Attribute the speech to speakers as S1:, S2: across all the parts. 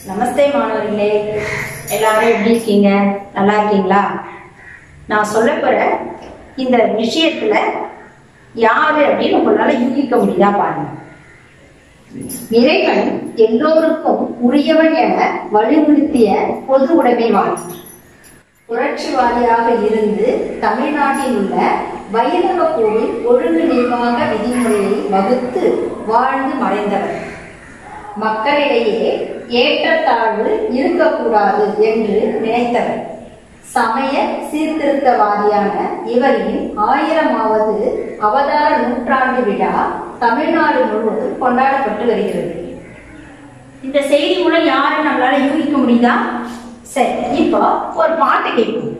S1: நமஸ்தே மாணவர்களே எல்லாரும் எப்படி இருக்கீங்க நல்லா இருக்கீங்களா நான் சொல்ல போற இந்த விஷயத்துல யாரு அப்படின்னு உங்களால யூகிக்க முடியுதா பாருங்க இறைவன் எல்லோருக்கும் உரியவன் என வலியுறுத்திய பொது உடைமைவாதி புரட்சிவாதியாக இருந்து தமிழ்நாட்டில் உள்ள வைணவ கோவில் ஒழுங்கு நிர்வாக விதிமுறையை வகுத்து வாழ்ந்து மறைந்தவர் மக்களிடையே ஏற்றத்தாழ்வு இருக்கக்கூடாது என்று நினைத்தவர் சமய சீர்திருத்தவாதியான இவரின் ஆயிரமாவது அவதார நூற்றாண்டு விழா தமிழ்நாடு முழுவதும் கொண்டாடப்பட்டு வருகிறது இந்த செய்தி மூலம் யாரும் நம்மளால யூகிக்க முடியுதா சரி இப்போ ஒரு பாட்டு கேட்போம்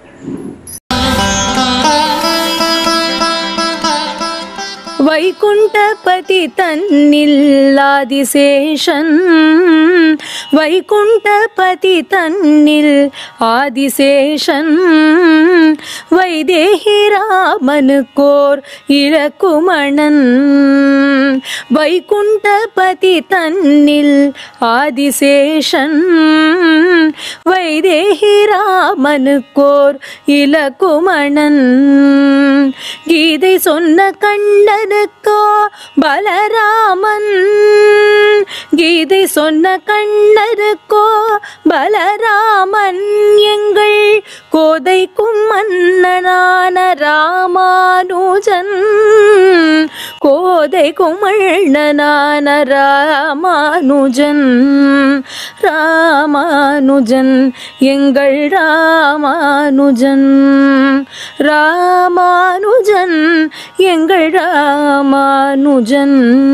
S2: வைகுண்டபதி தன்னில் ஆதிசேஷன் வைகுண்டபதி தன்னில் ஆதிசேஷன் வைதேகி ராமனுக்கோர் இலக்குமணன் வைகுண்டபதி தன்னில் ஆதிசேஷன் வைதேகி ராமனுக்கோர் இலக்குமணன் கீதை சொன்ன கண்ணனுக்கோ பலராமன் கீதை சொன்ன கண்ணனுக்கோ பலராமன் எங்கள் கோதைக்கும் மன்னனான ராமானுஜன் கோதைக்கும் மன்னனான ராமானுஜன் ராமானுஜன் எங்கள் ராமானுஜன் ராமானுஜன் எங்கள் ராமானுஜன்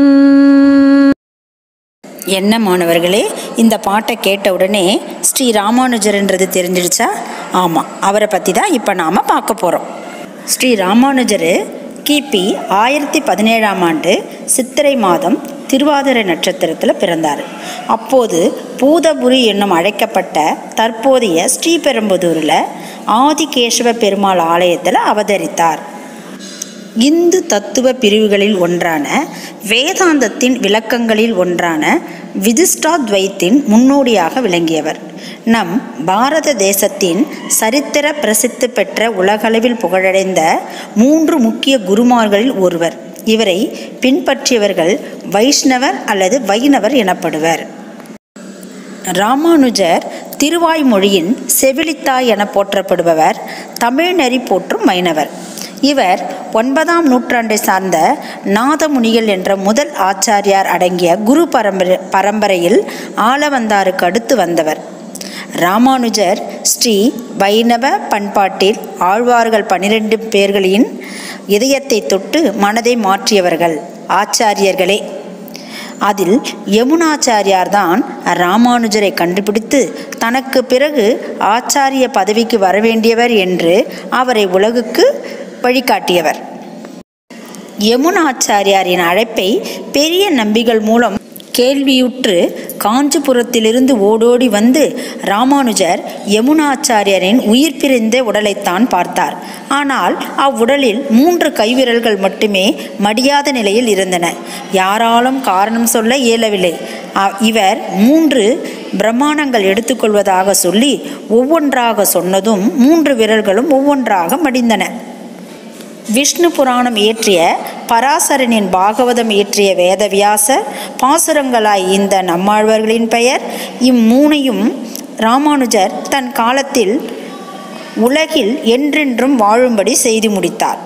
S3: என்ன மாணவர்களே இந்த பாட்டை கேட்ட உடனே ஸ்ரீ ராமானுஜர்ன்றது தெரிஞ்சிடுச்சா ஆமாம் அவரை பற்றி தான் இப்போ நாம் பார்க்க போகிறோம் ஸ்ரீ ராமானுஜர் கிபி ஆயிரத்தி பதினேழாம் ஆண்டு சித்திரை மாதம் திருவாதிரை நட்சத்திரத்தில் பிறந்தார் அப்போது பூதபுரி என்னும் அழைக்கப்பட்ட தற்போதைய ஸ்ரீபெரும்புதூரில் ஆதிகேசவ பெருமாள் ஆலயத்தில் அவதரித்தார் இந்து தத்துவ பிரிவுகளில் ஒன்றான வேதாந்தத்தின் விளக்கங்களில் ஒன்றான விதிஷ்டாத்வைத்தின் முன்னோடியாக விளங்கியவர் நம் பாரத தேசத்தின் சரித்திர பிரசித்தி பெற்ற உலகளவில் புகழடைந்த மூன்று முக்கிய குருமார்களில் ஒருவர் இவரை பின்பற்றியவர்கள் வைஷ்ணவர் அல்லது வைணவர் எனப்படுவர் ராமானுஜர் திருவாய்மொழியின் செவிலித்தாய் என போற்றப்படுபவர் தமிழ்நெறி போற்றும் வைணவர் இவர் ஒன்பதாம் நூற்றாண்டை சார்ந்த நாதமுனிகள் என்ற முதல் ஆச்சாரியார் அடங்கிய குரு பரம்பரை பரம்பரையில் ஆளவந்தாருக்கு அடுத்து வந்தவர் ராமானுஜர் ஸ்ரீ வைணவ பண்பாட்டில் ஆழ்வார்கள் பனிரெண்டு பேர்களின் இதயத்தை தொட்டு மனதை மாற்றியவர்கள் ஆச்சாரியர்களே அதில் யமுனாச்சாரியார் தான் ராமானுஜரை கண்டுபிடித்து தனக்கு பிறகு ஆச்சாரிய பதவிக்கு வரவேண்டியவர் என்று அவரை உலகுக்கு வழிகாட்டியவர் யமுனாச்சாரியாரின் அழைப்பை பெரிய நம்பிகள் மூலம் கேள்வியுற்று காஞ்சிபுரத்திலிருந்து ஓடோடி வந்து ராமானுஜர் யமுனாச்சாரியரின் உயிர் பிரிந்த உடலைத்தான் பார்த்தார் ஆனால் அவ்வுடலில் மூன்று கைவிரல்கள் மட்டுமே மடியாத நிலையில் இருந்தன யாராலும் காரணம் சொல்ல இயலவில்லை அ- இவர் மூன்று பிரம்மாணங்கள் எடுத்துக்கொள்வதாக சொல்லி ஒவ்வொன்றாக சொன்னதும் மூன்று விரல்களும் ஒவ்வொன்றாக மடிந்தன விஷ்ணு புராணம் இயற்றிய பராசரனின் பாகவதம் இயற்றிய வேதவியாசர் பாசுரங்களாய் இந்த நம்மாழ்வார்களின் பெயர் இம்மூனையும் ராமானுஜர் தன் காலத்தில் உலகில் என்றென்றும் வாழும்படி செய்து முடித்தார்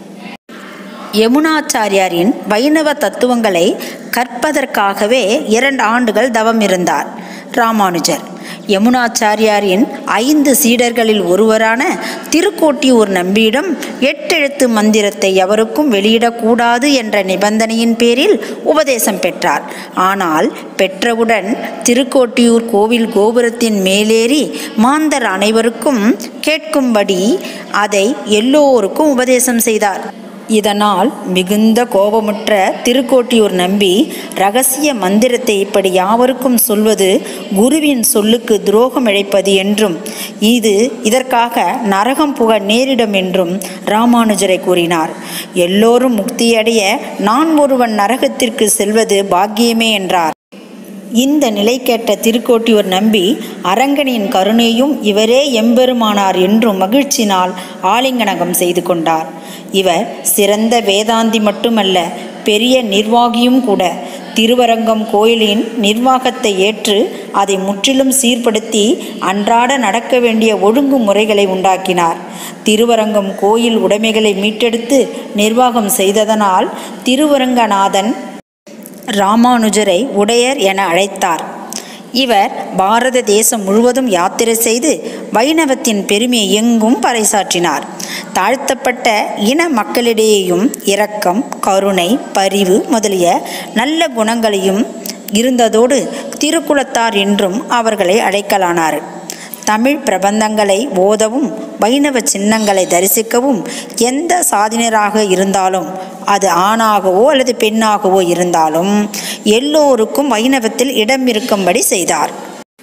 S3: யமுனாச்சாரியாரின் வைணவ தத்துவங்களை கற்பதற்காகவே இரண்டு ஆண்டுகள் தவம் இருந்தார் ராமானுஜர் யமுனாச்சாரியாரின் ஐந்து சீடர்களில் ஒருவரான திருக்கோட்டியூர் நம்பியிடம் எட்டெழுத்து மந்திரத்தை எவருக்கும் வெளியிடக்கூடாது என்ற நிபந்தனையின் பேரில் உபதேசம் பெற்றார் ஆனால் பெற்றவுடன் திருக்கோட்டியூர் கோவில் கோபுரத்தின் மேலேறி மாந்தர் அனைவருக்கும் கேட்கும்படி அதை எல்லோருக்கும் உபதேசம் செய்தார் இதனால் மிகுந்த கோபமுற்ற திருக்கோட்டியூர் நம்பி ரகசிய மந்திரத்தை இப்படி யாவருக்கும் சொல்வது குருவின் சொல்லுக்கு துரோகம் இழைப்பது என்றும் இது இதற்காக நரகம் புக நேரிடும் என்றும் ராமானுஜரை கூறினார் எல்லோரும் முக்தியடைய நான் ஒருவன் நரகத்திற்கு செல்வது பாக்கியமே என்றார் இந்த நிலை கேட்ட திருக்கோட்டியூர் நம்பி அரங்கனின் கருணையும் இவரே எம்பெருமானார் என்றும் மகிழ்ச்சினால் ஆலிங்கனகம் செய்து கொண்டார் இவர் சிறந்த வேதாந்தி மட்டுமல்ல பெரிய நிர்வாகியும் கூட திருவரங்கம் கோயிலின் நிர்வாகத்தை ஏற்று அதை முற்றிலும் சீர்படுத்தி அன்றாட நடக்க வேண்டிய ஒழுங்குமுறைகளை உண்டாக்கினார் திருவரங்கம் கோயில் உடைமைகளை மீட்டெடுத்து நிர்வாகம் செய்ததனால் திருவரங்கநாதன் ராமானுஜரை உடையர் என அழைத்தார் இவர் பாரத தேசம் முழுவதும் யாத்திரை செய்து வைணவத்தின் பெருமையை எங்கும் பறைசாற்றினார் தாழ்த்தப்பட்ட இன மக்களிடையேயும் இரக்கம் கருணை பரிவு முதலிய நல்ல குணங்களையும் இருந்ததோடு திருக்குலத்தார் என்றும் அவர்களை அழைக்கலானார் தமிழ் பிரபந்தங்களை ஓதவும் வைணவ சின்னங்களை தரிசிக்கவும் எந்த சாதினராக இருந்தாலும் அது ஆணாகவோ அல்லது பெண்ணாகவோ இருந்தாலும் எல்லோருக்கும் வைணவத்தில் இடம் இருக்கும்படி செய்தார்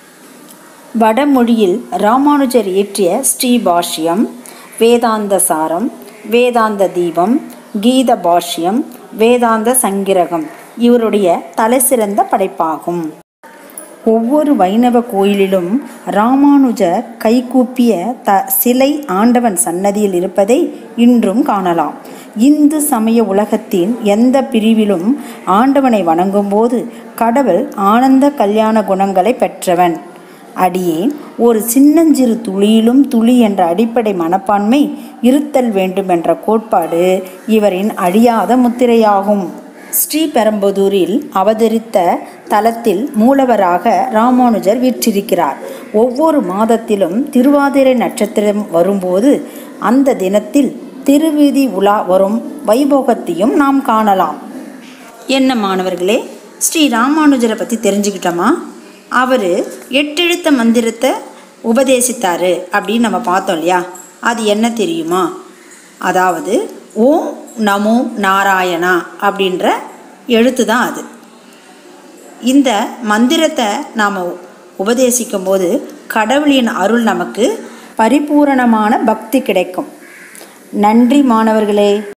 S3: வடமொழியில் ராமானுஜர் இயற்றிய ஸ்ரீபாஷ்யம் வேதாந்த சாரம் வேதாந்த தீபம் கீத பாஷ்யம் வேதாந்த சங்கிரகம் இவருடைய தலைசிறந்த படைப்பாகும் ஒவ்வொரு வைணவ கோயிலிலும் ராமானுஜர் கைகூப்பிய த சிலை ஆண்டவன் சன்னதியில் இருப்பதை இன்றும் காணலாம் இந்து சமய உலகத்தின் எந்த பிரிவிலும் ஆண்டவனை வணங்கும்போது கடவுள் ஆனந்த கல்யாண குணங்களை பெற்றவன் அடியேன் ஒரு சின்னஞ்சிறு துளியிலும் துளி என்ற அடிப்படை மனப்பான்மை இருத்தல் வேண்டும் என்ற கோட்பாடு இவரின் அழியாத முத்திரையாகும் ஸ்ரீபெரும்புதூரில் அவதரித்த தலத்தில் மூலவராக ராமானுஜர் வீற்றிருக்கிறார் ஒவ்வொரு மாதத்திலும் திருவாதிரை நட்சத்திரம் வரும்போது அந்த தினத்தில் திருவீதி உலா வரும் வைபோகத்தையும் நாம் காணலாம் என்ன மாணவர்களே ஸ்ரீ ராமானுஜரை பற்றி தெரிஞ்சுக்கிட்டோமா அவர் எட்டெழுத்த மந்திரத்தை உபதேசித்தாரு அப்படின்னு நம்ம பார்த்தோம் இல்லையா அது என்ன தெரியுமா அதாவது ஓம் நமோ நாராயணா அப்படின்ற எழுத்து தான் அது இந்த மந்திரத்தை நாம் உபதேசிக்கும் போது கடவுளின் அருள் நமக்கு பரிபூரணமான பக்தி கிடைக்கும் நன்றி மாணவர்களே